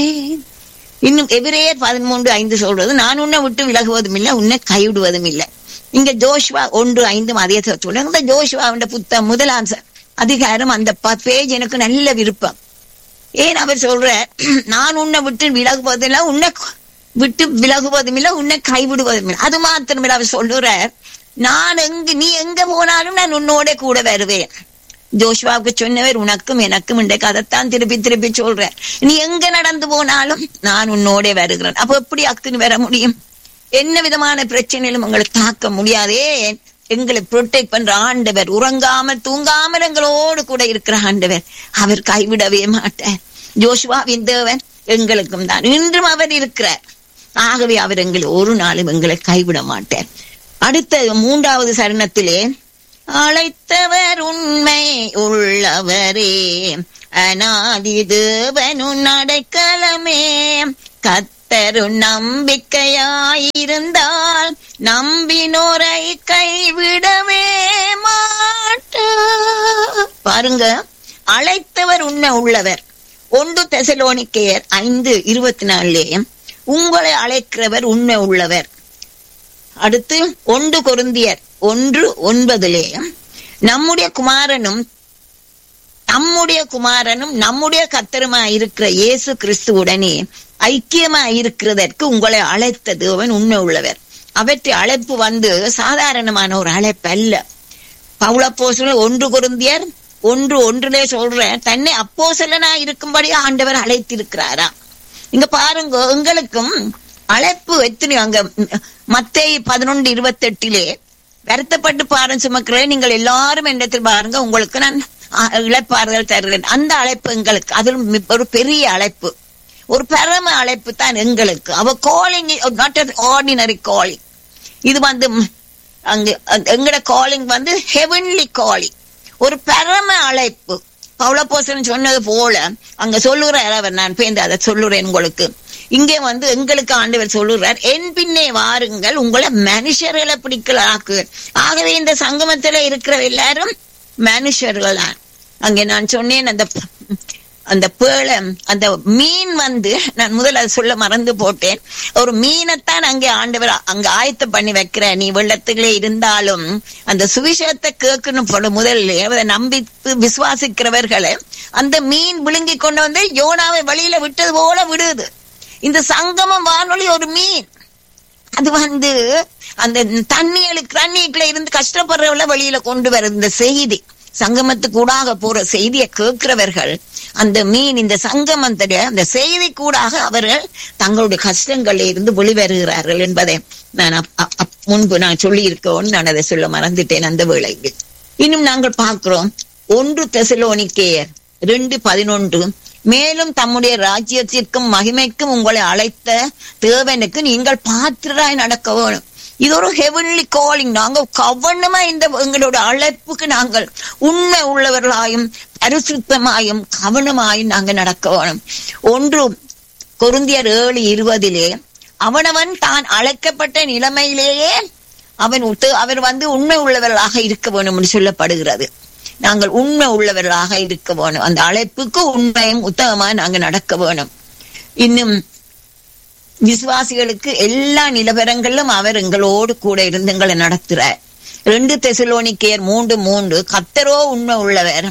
இன்னும் எபிரேயர் பதிமூன்று ஐந்து சொல்றது நான் உன்னை விட்டு விலகுவதும் இல்லை உன்னை கைவிடுவதும் இல்லை இங்க ஜோஷ்வா ஒன்று ஐந்து அதே சொல்லுங்க இந்த ஜோஷ்வாவுடைய புத்தகம் முதலாம் ச- அதிகாரம் அந்த பேஜ் எனக்கு நல்ல விருப்பம் ஏன் அவர் சொல்ற நான் உன்னை விட்டு விலகுவதில்லை உன்னை க- விட்டு விலகுவதும் இல்லை உன்னை கைவிடுவதும் இல்லை அது மாத்திரமில்லை அவர் சொல்லுறார் நான் எங்க நீ எங்க போனாலும் நான் உன்னோட கூட வருவேன் ஜோஷ்வாவுக்கு சொன்னவர் உனக்கும் எனக்கும் இன்றைக்கு அதைத்தான் திருப்பி திருப்பி சொல்றேன் நீ எங்க நடந்து போனாலும் நான் உன்னோட வருகிறேன் அப்ப எப்படி அக்குன்னு வர முடியும் என்ன விதமான பிரச்சனையிலும் உங்களை தாக்க முடியாதே எங்களை ப்ரொடெக்ட் பண்ற ஆண்டவர் உறங்காமல் தூங்காமல் எங்களோடு கூட இருக்கிற ஆண்டவர் அவர் கைவிடவே மாட்டார் ஜோஷுவாவின் தேவன் எங்களுக்கும் தான் இன்றும் அவர் இருக்கிறார் ஆகவே அவர் எங்களை ஒரு நாளும் எங்களை கைவிட மாட்டார் அடுத்த மூன்றாவது சரணத்திலே அழைத்தவர் உண்மை உள்ளவரே அநாதி தேவனுன் அடைக்கலமே கத்தரு நம்பிக்கையாயிருந்தால் நம்பினோரை கைவிடவே மாட்டார் பாருங்க அழைத்தவர் உண்மை உள்ளவர் ஒன்று தெசலோனிக்கேயர் ஐந்து இருபத்தி நாலுலே உங்களை அழைக்கிறவர் உண்மை உள்ளவர் அடுத்து ஒன்று கொருந்தியர் ஒன்று ஒன்பதிலே நம்முடைய குமாரனும் நம்முடைய குமாரனும் நம்முடைய கத்தருமா இருக்கிற இயேசு கிறிஸ்துவுடனே ஐக்கியமா இருக்கிறதற்கு உங்களை அழைத்த தேவன் உண்மை உள்ளவர் அவற்றை அழைப்பு வந்து சாதாரணமான ஒரு அழைப்பு அல்ல பவுளப்போசலன் ஒன்று குருந்தியர் ஒன்று ஒன்றிலே சொல்ற தன்னை அப்போசலனா இருக்கும்படி ஆண்டவர் அழைத்திருக்கிறாரா இங்க பாருங்க எங்களுக்கும் அழைப்பு எத்தனை அங்க மத்தேயு பதினொன்று இருபத்தி எட்டிலே வருத்தப்பட்டு பாரம் சுமக்கிற நீங்கள் எல்லாரும் என்னத்தில் பாருங்க உங்களுக்கு நான் அ- இளைப்பாறுதல் தருகிறேன் அந்த அழைப்பு எங்களுக்கு அதில் மி- ஒரு பெரிய அழைப்பு ஒரு பரம அழைப்பு தான் எங்களுக்கு அவ காலிங் நாட் ஆர்டினரி காலிங் இது வந்து ம், அங்க அங்க- எங்கட காலிங் வந்து ஹெவன்லி காலிங் ஒரு பரம அழைப்பு பவுளப்போசன் சொன்னது போல அங்க சொல்லுறார் அவர் நான் பேந்து அதை சொல்லுறேன் உங்களுக்கு இங்கே வந்து எங்களுக்கு ஆண்டவர் சொல்லுறார் என் பின்னே வாருங்கள் உங்களை மனுஷர்களை பிடிக்கலாக்கு ஆகவே இந்த சங்கமத்துல இருக்கிற எல்லாரும் மனுஷர்கள் தான் அங்கே நான் சொன்னேன் அந்த அந்த பேழை அந்த மீன் வந்து நான் முதல்ல அதை சொல்ல மறந்து போட்டேன் ஒரு மீனைத்தான் அங்கே ஆண்டவர் அங்க ஆயத்தம் பண்ணி வைக்கிற நீ வெள்ளத்துக்குள்ளே இருந்தாலும் அந்த சுவிசேஷத்தை கேட்கணும் போல முதல்ல அதை நம்பி விசுவாசிக்கிறவர்களை அந்த மீன் விழுங்கி கொண்டு வந்து யோனாவை வழியில விட்டது போல விடுது இந்த சங்கமம் வானொலி ஒரு மீன் அது வந்து அந்த தண்ணிகளுக்கு தண்ணிக்குள்ள இருந்து கஷ்டப்படுறவள வெளியில கொண்டு வர இந்த செய்தி சங்கமத்துக்கு கூடாக போற செய்தியை கேட்கிறவர்கள் அந்த மீன் இந்த சங்கமத்துல அந்த செய்தி கூடாக அவர்கள் தங்களுடைய கஷ்டங்கள்ல இருந்து வெளிவருகிறார்கள் என்பதை நான் அப்- அப்- அப்- முன்பு நான் சொல்லி இருக்கோன்னு நான் அதை சொல்ல மறந்துட்டேன் அந்த வேளையில் இன்னும் நாங்கள் பார்க்கிறோம் ஒன்று தெசலோனிக்கேயர் ரெண்டு பதினொன்று மேலும் தம்முடைய ராஜ்யத்திற்கும் மகிமைக்கும் உங்களை அழைத்த தேவனுக்கு நீங்கள் பாத்திராய் நடக்க வேணும் இது ஒரு ஹெவன்லி காலிங் நாங்க கவனமா இந்த எங்களோட அழைப்புக்கு நாங்கள் உண்மை உள்ளவர்களாயும் பரிசுத்தமாயும் கவனமாயும் நாங்க நடக்க வேணும் ஒன்று கொருந்தியர் ஏழு இருபதிலே அவனவன் தான் அழைக்கப்பட்ட நிலைமையிலேயே அவன் உத்து- அவர் வந்து உண்மை உள்ளவர்களாக இருக்க வேணும் என்று சொல்லப்படுகிறது நாங்கள் உண்மை உள்ளவர்களாக இருக்க வேணும் அந்த அழைப்புக்கு உண்மையும் உத்தமமா நாங்க நடக்க வேணும் இன்னும் விசுவாசிகளுக்கு எல்லா நிலவரங்களிலும் அவர் எங்களோடு கூட இருந்து எங்களை நடத்துறார் ரெண்டு தெசலோனிக்கேயர் மூன்று மூன்று கத்தரோ உண்மை உள்ளவர்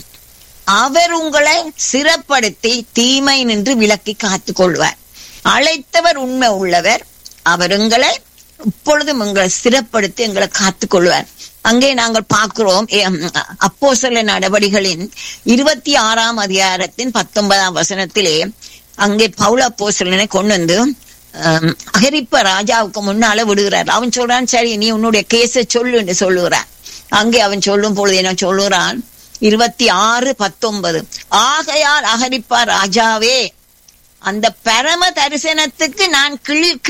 அவர் உங்களை சிறப்படுத்தி தீமை நின்று விலக்கி காத்துக் கொள்வார் அழைத்தவர் உண்மை உள்ளவர் அவர் எங்களை இப்பொழுதும் எங்களை சிறப்படுத்தி எங்களை காத்துக் கொள்வார் அங்கே நாங்கள் பார்க்கிறோம் அப்போ சில நடவடிகளின் இருபத்தி ஆறாம் அதிகாரத்தின் பத்தொன்பதாம் வசனத்திலே அங்கே பவுல அப்போஸ்தலனை கொண்டு வந்து ஆம், அகரிப்ப ராஜாவுக்கு முன்னால விடுகிறார் அவன் சொல்றான் சரி நீ உன்னுடைய கேஸை சொல்லு என்று சொல்லுகிறான் அங்கே அவன் சொல்லும் பொழுது என்ன சொல்லுகிறான் இருபத்தி ஆறு பத்தொன்பது ஆகையால் அகரிப்பா ராஜாவே அந்த பரம தரிசனத்துக்கு நான் கீழ்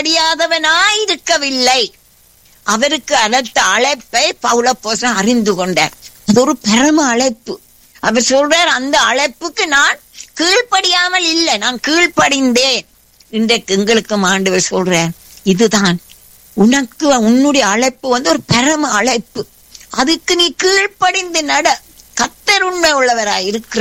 கீழ்ப்படியாதவனாயிருக்கவில்லை அவருக்கு அழைத்த அழைப்பை பவுலப்போசன் அறிந்து கொண்டார் அது ஒரு பரம அழைப்பு அவர் சொல்றார் அந்த அழைப்புக்கு நான் கீழ்ப்படியாமல் இல்லை நான் கீழ்ப்படிந்தேன் இன்றைக்கு எங்களுக்கு ஆண்டவர் சொல்றார் இதுதான் உனக்கு உன்னுடைய அழைப்பு வந்து ஒரு பரம அழைப்பு அதுக்கு நீ கீழ்ப்படிந்து நட கத்தர் உண்மை உள்ளவராய் இருக்கிறார்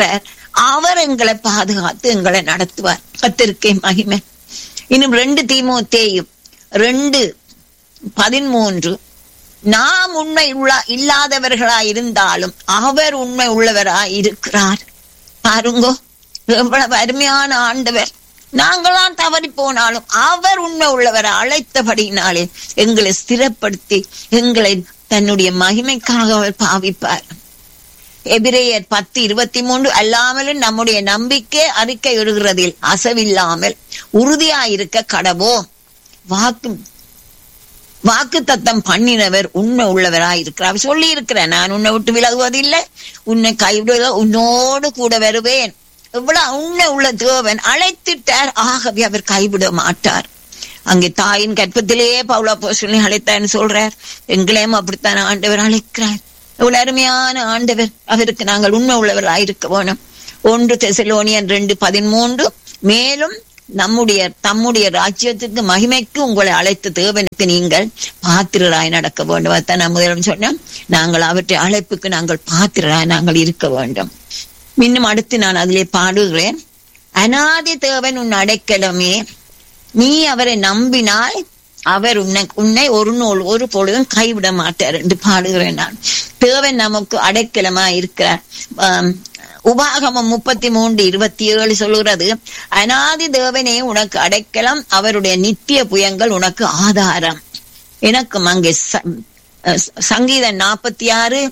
அவர் எங்களை பாதுகாத்து எங்களை நடத்துவார் கத்திருக்கே மகிமை இன்னும் ரெண்டு தீமோத்தேயும் ரெண்டு பதிமூன்று நாம் உண்மை உள்ள இல்லாதவர்களாய் இருந்தாலும் அவர் உண்மை உள்ளவராய் இருக்கிறார் பாருங்கோ எவ்வளவு அருமையான ஆண்டவர் நாங்களாம் தவறி போனாலும் அவர் உண்மை உள்ளவரை அழைத்தபடினாலே எங்களை ஸ்திரப்படுத்தி எங்களை தன்னுடைய மகிமைக்காக அவர் பாவிப்பார் எபிரேயர் பத்து இருபத்தி மூன்று அல்லாமலும் நம்முடைய நம்பிக்கை அறிக்கை எழுகிறதில் அசவில்லாமல் உறுதியாயிருக்க கடவோம் வாக்கு வாக்கு தத்தம் பண்ணினவர் உண்மை உள்ளவராய் இருக்கிறார் சொல்லி இருக்கிறேன் நான் உன்னை விட்டு விலகுவதில்லை உன்னை கைவிடுவதில்லை உன்னோடு கூட வருவேன் இவ்வளவு உண்மை உள்ள தேவன் அழைத்திட்டார் ஆகவே அவர் கைவிட மாட்டார் அங்கே தாயின் கற்பத்திலேயே பவுலா போஸ்டலை அழைத்தான்னு சொல்றார் எங்களையும் அப்படித்தான் ஆண்டவர் அழைக்கிறார் இவ்வளவு அருமையான ஆண்டவர் அவருக்கு நாங்கள் உண்மை உள்ளவராய் இருக்க வேணும் ஒன்று தெசலோனியன் ரெண்டு பதிமூன்று மேலும் நம்முடைய தம்முடைய ராஜ்யத்துக்கு மகிமைக்கு உங்களை அழைத்த தேவனுக்கு நீங்கள் பாத்திரராய் நடக்க வேண்டும் அதான் நான் முதலும் சொன்னேன் நாங்கள் அவற்றை அழைப்புக்கு நாங்கள் பாத்திரராய் நாங்கள் இருக்க வேண்டும் இன்னும் அடுத்து நான் அதிலே பாடுகிறேன் அனாதி தேவன் உன் அடைக்கலமே நீ அவரை நம்பினால் அவர் உன்னை உன்னை ஒரு நூல் ஒரு பொழுதும் கைவிட மாட்டார் என்று பாடுகிறேன் நான் தேவன் நமக்கு அடைக்கலமா இருக்கிறார் ஆம், உபாகமம் முப்பத்தி மூன்று இருபத்தி ஏழு சொல்லுகிறது அனாதி தேவனே உனக்கு அடைக்கலம் அவருடைய நித்திய புயங்கள் உனக்கு ஆதாரம் எனக்கும் அங்கே ச- அஹ் சங்கீதம் நாற்பத்தி ஆறு